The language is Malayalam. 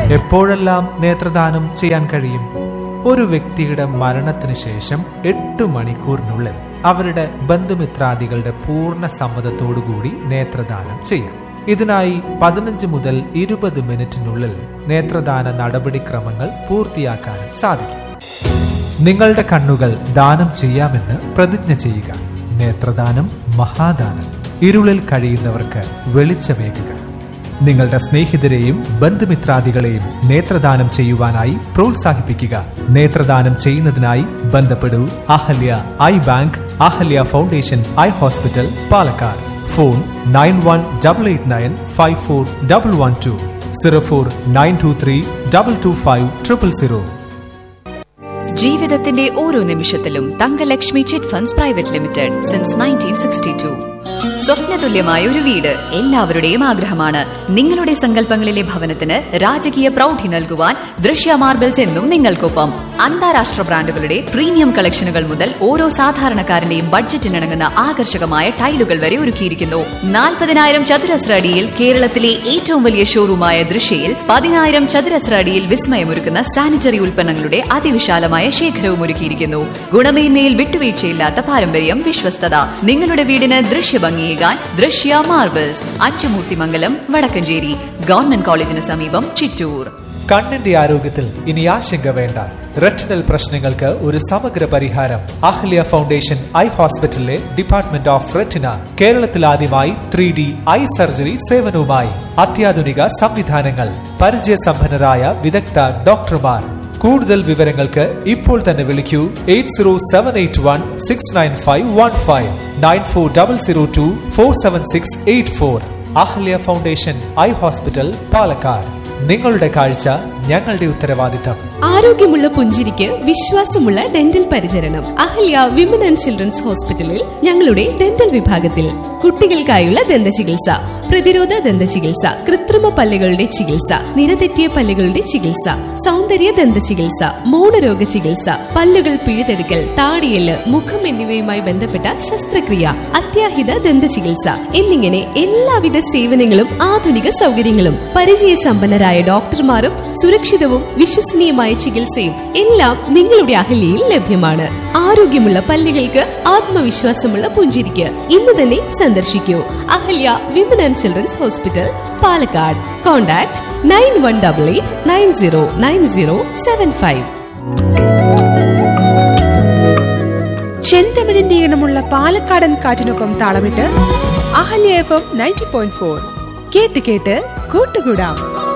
എപ്പോഴെല്ലാം നേത്രദാനം ചെയ്യാൻ കഴിയും ഒരു വ്യക്തിയുടെ മരണത്തിന് ശേഷം എട്ട് മണിക്കൂറിനുള്ളിൽ അവരുടെ ബന്ധുമിത്രാദികളുടെ പൂർണ്ണ സമ്മതത്തോടുകൂടി നേത്രദാനം ചെയ്യാം ഇതിനായി പതിനഞ്ച് മുതൽ ഇരുപത് മിനിറ്റിനുള്ളിൽ നേത്രദാന നടപടിക്രമങ്ങൾ പൂർത്തിയാക്കാനും സാധിക്കും നിങ്ങളുടെ കണ്ണുകൾ ദാനം ചെയ്യാമെന്ന് പ്രതിജ്ഞ ചെയ്യുക നേത്രദാനം മഹാദാനം ഇരുളിൽ കഴിയുന്നവർക്ക് വെളിച്ചമേകുക നിങ്ങളുടെ സ്നേഹിതരെയും ബന്ധുമിത്രാദികളെയും നേത്രദാനം ചെയ്യുവാനായി പ്രോത്സാഹിപ്പിക്കുക നേത്രദാനം ചെയ്യുന്നതിനായി ബന്ധപ്പെടൂ Ahalya eye bank Ahalya foundation eye hospital Palakkad phone nine one double eight nine five four double one two zero four nine two three double two five triple zero ജീവിതത്തിന്റെ ഓരോ നിമിഷത്തിലും Thankalakshmi chit funds private limited since nineteen sixty two സ്വപ്നതുല്യമായ ഒരു വീട് എല്ലാവരുടെയും ആഗ്രഹമാണ് നിങ്ങളുടെ സങ്കല്പങ്ങളിലെ ഭവനത്തിന് രാജകീയ പ്രൗഢി നൽകുവാൻ ദൃശ്യ മാർബിൾസ് എന്നും നിങ്ങൾക്കൊപ്പം അന്താരാഷ്ട്ര ബ്രാൻഡുകളുടെ പ്രീമിയം കളക്ഷനുകൾ മുതൽ ഓരോ സാധാരണക്കാരന്റെയും ബഡ്ജറ്റിനിണങ്ങുന്ന ആകർഷകമായ ടൈലുകൾ വരെ ഒരുക്കിയിരിക്കുന്നു നാൽപ്പതിനായിരം ചതുരശ്ര അടിയിൽ കേരളത്തിലെ ഏറ്റവും വലിയ ഷോറൂമായ ദൃശ്യയിൽ പതിനായിരം ചതുരശ്ര അടിയിൽ വിസ്മയമൊരുക്കുന്ന സാനിറ്ററി ഉൽപ്പന്നങ്ങളുടെ അതിവിശാലമായ ശേഖരവും ഒരുക്കിയിരിക്കുന്നു ഗുണമേന്മയിൽ വിട്ടുവീഴ്ചയില്ലാത്ത പാരമ്പര്യം വിശ്വസ്തത നിങ്ങളുടെ വീടിന് ദൃശ്യഭംഗിയേകാൻ ദൃശ്യ മാർബിൾസ് അച്ചുമൂർത്തിമംഗലം വടക്കഞ്ചേരി ഗവൺമെന്റ് കോളേജിന് സമീപം ചിറ്റൂർ കണ്ണിന്റെ ആരോഗ്യത്തിൽ ഇനി ആശങ്ക വേണ്ട റെറ്റിനൽ പ്രശ്നങ്ങൾക്ക് ഒരു സമഗ്ര പരിഹാരം അഹ്ല്യ ഫൗണ്ടേഷൻ ഐ ഹോസ്പിറ്റലിലെ ഡിപ്പാർട്ട്മെന്റ് ഓഫ് റെറ്റിന കേരളത്തിൽ ആദ്യമായി ത്രീ ഡി ഐ സർജറി സേവനവുമായി അത്യാധുനിക സംവിധാനങ്ങൾ പരിചയസമ്പന്നരായ വിദഗ്ധ ഡോക്ടർമാർ കൂടുതൽ വിവരങ്ങൾക്ക് ഇപ്പോൾ തന്നെ വിളിക്കൂ eight zero seven eight one six nine five one five nine four double zero two four seven six eight four Ahalya foundation eye hospital Palakkad നിങ്ങളുടെ കാഴ്ച ഞങ്ങളുടെ ഉത്തരവാദിത്തം ആരോഗ്യമുള്ള പുഞ്ചിരിക്ക് വിശ്വാസമുള്ള ഡെന്റൽ പരിചരണം അഹല്യ വിമൻ ആൻഡ് ചിൽഡ്രൻസ് ഹോസ്പിറ്റലിൽ ഞങ്ങളുടെ ഡെന്റൽ വിഭാഗത്തിൽ കുട്ടികൾക്കായുള്ള ദന്ത ചികിത്സ പ്രതിരോധ ദന്ത ചികിത്സ കൃത്രിമ പല്ലുകളുടെ ചികിത്സ നിരതെറ്റിയ പല്ലുകളുടെ ചികിത്സ സൗന്ദര്യ ദന്ത ചികിത്സ മൗനരോഗ ചികിത്സ പല്ലുകൾ പിഴുതെടുക്കൽ താടിയല് മുഖം എന്നിവയുമായി ബന്ധപ്പെട്ട ശസ്ത്രക്രിയ അത്യാഹിത ദന്ത ചികിത്സ എന്നിങ്ങനെ എല്ലാവിധ സേവനങ്ങളും ആധുനിക സൗകര്യങ്ങളും പരിചയസമ്പന്നരായ ഡോക്ടർമാരും സുരക്ഷിതവും വിശ്വസനീയമായ ചികിത്സയും എല്ലാം നിങ്ങളുടെ അഹല്യയിൽ ലഭ്യമാണ് ആരോഗ്യമുള്ള പല്ലുകൾക്ക് ആത്മവിശ്വാസമുള്ള പുഞ്ചിരിക്ക് ഇന്ന് തന്നെ സന്ദർശിക്കൂ Ahalya women and children's hospital Palakkad contact nine one double eight nine zero nine zero seven five ചെന്തമിഴിന്റെ ഈണമുള്ള പാലക്കാടൻ കാറ്റിനൊപ്പം താളമിട്ട് Ahalya F M ninety point four കേട്ട് കേട്ട് കൂട്ടുകൂടാം